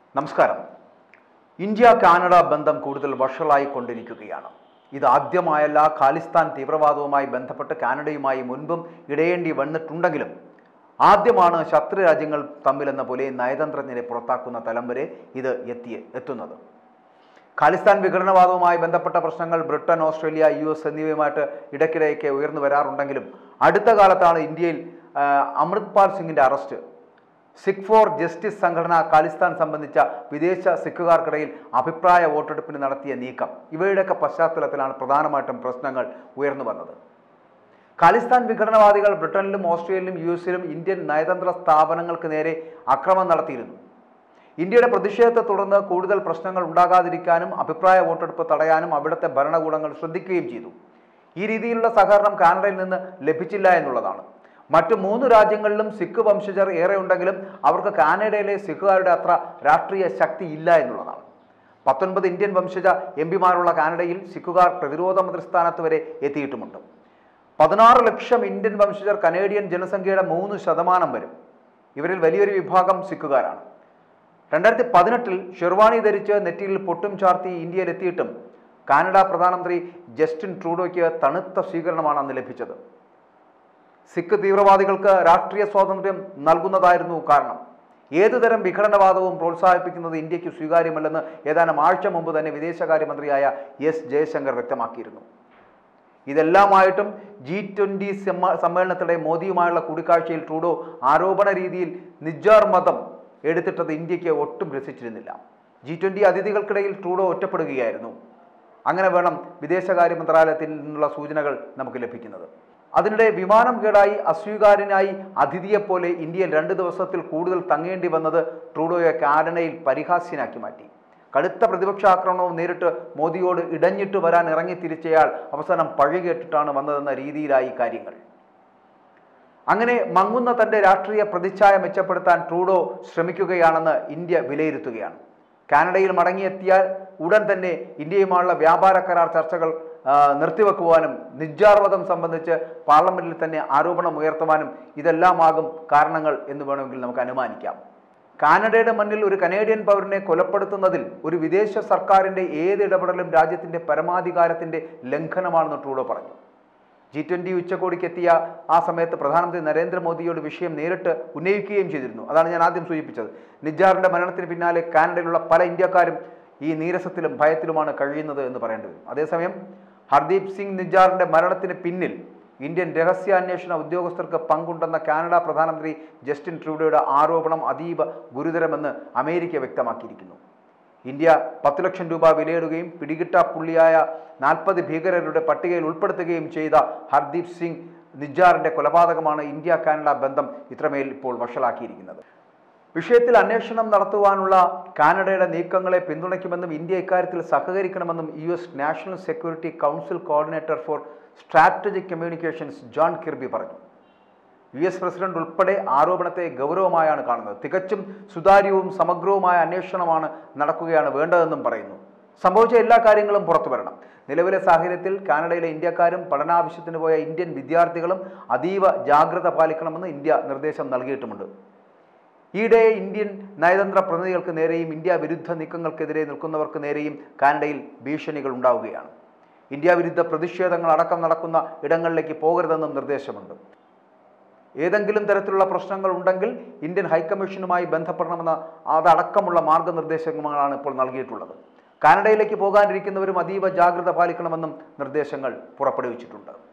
നമസ്കാരം India Canada ബന്ധം കൂടുതൽ വഷളായിക്കൊണ്ടിരിക്കുകയാണ് ഇത് ആദ്യമായല്ല ഖാലിസ്ഥാൻ തീവ്രവാദവുമായി ബന്ധപ്പെട്ട് കാനഡയുമായി മുൻപും ഇടയേണ്ടി വന്നിട്ടുണ്ടെങ്കിലും ആദ്യമാണ് ശത്രു രാജ്യങ്ങൾ തമ്മിലെന്ന പോലെ നയതന്ത്രജ്ഞരെ പുറത്താക്കുന്ന തലം വരെ ഇത് എത്തി എത്തുന്നത് ഖാലിസ്ഥാൻ വിഘടനവാദവുമായി ബന്ധപ്പെട്ട പ്രശ്നങ്ങൾ ബ്രിട്ടൻ ഓസ്ട്രേലിയ യു എസ് എന്നിവയുമായിട്ട് ഇടയ്ക്കിടെയൊക്കെ ഉയർന്നു വരാറുണ്ടെങ്കിലും അടുത്ത കാലത്താണ് ഇന്ത്യയിൽ ആ, അമൃത്പാൽ സിംഗിന്റെ അറസ്റ്റ് സിഖ് ഫോർ ജസ്റ്റിസ് സംഘടന ഖാലിസ്ഥാൻ സംബന്ധിച്ച വിദേശ സിഖുകാർക്കിടയിൽ അഭിപ്രായ വോട്ടെടുപ്പിന് നടത്തിയ നീക്കം ഇവയുടെയൊക്കെ പശ്ചാത്തലത്തിലാണ് പ്രധാനമായിട്ടും പ്രശ്നങ്ങൾ ഉയർന്നു വന്നത് ഖാലിസ്ഥാൻ വിഘടനവാദികൾ ബ്രിട്ടനിലും ഓസ്ട്രേലിയയിലും യു എസിലും ഇന്ത്യൻ നയതന്ത്ര സ്ഥാപനങ്ങൾക്ക് നേരെ അക്രമം നടത്തിയിരുന്നു ഇന്ത്യയുടെ പ്രതിഷേധത്തെ തുടർന്ന് കൂടുതൽ പ്രശ്നങ്ങൾ ഉണ്ടാകാതിരിക്കാനും അഭിപ്രായ വോട്ടെടുപ്പ് തടയാനും അവിടുത്തെ ഭരണകൂടങ്ങൾ ശ്രദ്ധിക്കുകയും ചെയ്തു ഈ രീതിയിലുള്ള സഹകരണം കാനഡയിൽ നിന്ന് ലഭിച്ചില്ല എന്നുള്ളതാണ് മറ്റു മൂന്ന് രാജ്യങ്ങളിലും സിഖ് വംശജർ ഏറെ ഉണ്ടെങ്കിലും അവർക്ക് കാനഡയിലെ സിഖുകാരുടെ അത്ര രാഷ്ട്രീയ ശക്തി ഇല്ല എന്നുള്ളതാണ് പത്തൊൻപത് ഇന്ത്യൻ വംശജ എം പിമാരുള്ള കാനഡയിൽ സിഖുകാർ പ്രതിരോധ മന്ത്രിസ്ഥാനത്ത് വരെ എത്തിയിട്ടുമുണ്ട് പതിനാറ് ലക്ഷം ഇന്ത്യൻ വംശജർ കനേഡിയൻ ജനസംഖ്യയുടെ മൂന്ന് ശതമാനം വരും ഇവരിൽ വലിയൊരു വിഭാഗം സിഖുകാരാണ് രണ്ടായിരത്തി പതിനെട്ടിൽ ഷെർവാണി ധരിച്ച് നെറ്റിയിൽ പൊട്ടും ചാർത്തി ഇന്ത്യയിലെത്തിയിട്ടും കാനഡ പ്രധാനമന്ത്രി ജസ്റ്റിൻ ട്രൂഡോയ്ക്ക് തണുത്ത സ്വീകരണമാണ് അന്ന് ലഭിച്ചത് സിഖ് തീവ്രവാദികൾക്ക് രാഷ്ട്രീയ സ്വാതന്ത്ര്യം നൽകുന്നതായിരുന്നു കാരണം ഏതുതരം വിഘടനവാദവും പ്രോത്സാഹിപ്പിക്കുന്നത് ഇന്ത്യക്ക് സ്വീകാര്യമല്ലെന്ന് ഏതാനും ആഴ്ച മുമ്പ് തന്നെ വിദേശകാര്യമന്ത്രിയായ എസ് ജയശങ്കർ വ്യക്തമാക്കിയിരുന്നു ഇതെല്ലാമായിട്ടും ജി ട്വൻ്റി സമ്മേളനത്തിലെ മോദിയുമായുള്ള കൂടിക്കാഴ്ചയിൽ ട്രൂഡോ ആരോപണ രീതിയിൽ നിജാർ മതം എടുത്തിട്ടത് ഇന്ത്യക്ക് ഒട്ടും രസിച്ചിരുന്നില്ല ജി ട്വൻ്റി അതിഥികൾക്കിടയിൽ ട്രൂഡോ ഒറ്റപ്പെടുകയായിരുന്നു അങ്ങനെ വേണം വിദേശകാര്യ മന്ത്രാലയത്തിൽ നിന്നുള്ള സൂചനകൾ നമുക്ക് ലഭിക്കുന്നത് അതിനിടെ വിമാനം കേടായി അസ്വീകാര്യനായി അതിഥിയെപ്പോലെ ഇന്ത്യയിൽ രണ്ട് ദിവസത്തിൽ കൂടുതൽ തങ്ങേണ്ടി വന്നത് ട്രൂഡോയെ കാനഡയിൽ പരിഹാസ്യനാക്കി മാറ്റി കടുത്ത പ്രതിപക്ഷ ആക്രമണവും നേരിട്ട് മോദിയോട് ഇടഞ്ഞിട്ട് വരാൻ ഇറങ്ങി തിരിച്ചയാൾ അവസാനം പഴി കേട്ടിട്ടാണ് വന്നതെന്ന രീതിയിലായി കാര്യങ്ങൾ അങ്ങനെ മങ്ങുന്ന തന്റെ രാഷ്ട്രീയ പ്രതിച്ഛായ മെച്ചപ്പെടുത്താൻ ട്രൂഡോ ശ്രമിക്കുകയാണെന്ന് ഇന്ത്യ വിലയിരുത്തുകയാണ് കാനഡയിൽ മടങ്ങിയെത്തിയാൽ ഉടൻ തന്നെ ഇന്ത്യയുമായുള്ള വ്യാപാര കരാർ ചർച്ചകൾ ആ, നിർത്തിവെക്കുവാനും നിജാർവധം സംബന്ധിച്ച് പാർലമെന്റിൽ തന്നെ ആരോപണം ഉയർത്തുവാനും ഇതെല്ലാമാകും കാരണങ്ങൾ എന്ന് വേണമെങ്കിൽ നമുക്ക് അനുമാനിക്കാം കാനഡയുടെ മണ്ണിൽ ഒരു കനേഡിയൻ പൗരനെ കൊലപ്പെടുത്തുന്നതിൽ ഒരു വിദേശ സർക്കാരിന്റെ ഏത് ഇടപെടലും രാജ്യത്തിന്റെ പരമാധികാരത്തിന്റെ ലംഘനമാണെന്ന് ട്രൂഡോ പറഞ്ഞു ജി ട്വന്റി ഉച്ചകോടിക്ക് എത്തിയ ആ സമയത്ത് പ്രധാനമന്ത്രി നരേന്ദ്രമോദിയോട് വിഷയം നേരിട്ട് ഉന്നയിക്കുകയും ചെയ്തിരുന്നു അതാണ് ഞാൻ ആദ്യം സൂചിപ്പിച്ചത് നിജാറിന്റെ മരണത്തിന് പിന്നാലെ കാനഡയിലുള്ള പല ഇന്ത്യക്കാരും ഈ നീരസത്തിലും ഭയത്തിലുമാണ് കഴിയുന്നത് എന്ന് പറയേണ്ടി വരും അതേസമയം ഹർദീപ് സിംഗ് നിജാറിന്റെ മരണത്തിന് പിന്നിൽ ഇന്ത്യൻ രഹസ്യാന്വേഷണ ഉദ്യോഗസ്ഥർക്ക് പങ്കുണ്ടെന്ന കാനഡ പ്രധാനമന്ത്രി ജസ്റ്റിൻ ട്രൂഡോയുടെ ആരോപണം അതീവ ഗുരുതരമെന്ന് അമേരിക്ക വ്യക്തമാക്കിയിരിക്കുന്നു ഇന്ത്യ പത്ത് ലക്ഷം രൂപ വിലയിടുകയും പിടികിട്ടാപ്പുള്ളിയായ നാൽപ്പത് ഭീകരരുടെ പട്ടികയിൽ ഉൾപ്പെടുത്തുകയും ചെയ്ത ഹർദീപ് സിംഗ് നിജാറിന്റെ കൊലപാതകമാണ് ഇന്ത്യ കാനഡ ബന്ധം ഇത്രമേൽ ഇപ്പോൾ വഷളാക്കിയിരിക്കുന്നത് വിഷയത്തിൽ അന്വേഷണം നടത്തുവാനുള്ള കാനഡയുടെ നീക്കങ്ങളെ പിന്തുണയ്ക്കുമെന്നും ഇന്ത്യ ഇക്കാര്യത്തിൽ സഹകരിക്കണമെന്നും U S national security council coordinator for strategic communications John Kirby പറഞ്ഞു യു എസ് പ്രസിഡന്റ് ഉൾപ്പെടെ ആരോപണത്തെ ഗൗരവമായാണ് കാണുന്നത് തികച്ചും സുതാര്യവും സമഗ്രവുമായ അന്വേഷണമാണ് നടക്കുകയാണ് വേണ്ടതെന്നും പറയുന്നു സംഭവിച്ച എല്ലാ കാര്യങ്ങളും പുറത്തു വരണം നിലവിലെ സാഹചര്യത്തിൽ കാനഡയിലെ ഇന്ത്യക്കാരും പഠനാവശ്യത്തിന് പോയ ഇന്ത്യൻ വിദ്യാർത്ഥികളും അതീവ ജാഗ്രത പാലിക്കണമെന്ന് ഇന്ത്യ നിർദ്ദേശം നൽകിയിട്ടുമുണ്ട് ഈയിടെ ഇന്ത്യൻ നയതന്ത്ര പ്രതിനിധികൾക്ക് നേരെയും ഇന്ത്യ വിരുദ്ധ നീക്കങ്ങൾക്കെതിരെ നിൽക്കുന്നവർക്ക് നേരെയും കാനഡയിൽ ഭീഷണികൾ ഉണ്ടാവുകയാണ് ഇന്ത്യ വിരുദ്ധ പ്രതിഷേധങ്ങൾ അടക്കം നടക്കുന്ന ഇടങ്ങളിലേക്ക് പോകരുതെന്നും നിർദ്ദേശമുണ്ട് ഏതെങ്കിലും തരത്തിലുള്ള പ്രശ്നങ്ങൾ ഉണ്ടെങ്കിൽ ഇന്ത്യൻ ഹൈക്കമ്മീഷനുമായി ബന്ധപ്പെടണമെന്ന അതടക്കമുള്ള മാർഗനിർദ്ദേശങ്ങളാണ് ഇപ്പോൾ നൽകിയിട്ടുള്ളത് കാനഡയിലേക്ക് പോകാനിരിക്കുന്നവരും അതീവ ജാഗ്രത പാലിക്കണമെന്നും നിർദ്ദേശങ്ങൾ പുറപ്പെടുവിച്ചിട്ടുണ്ട്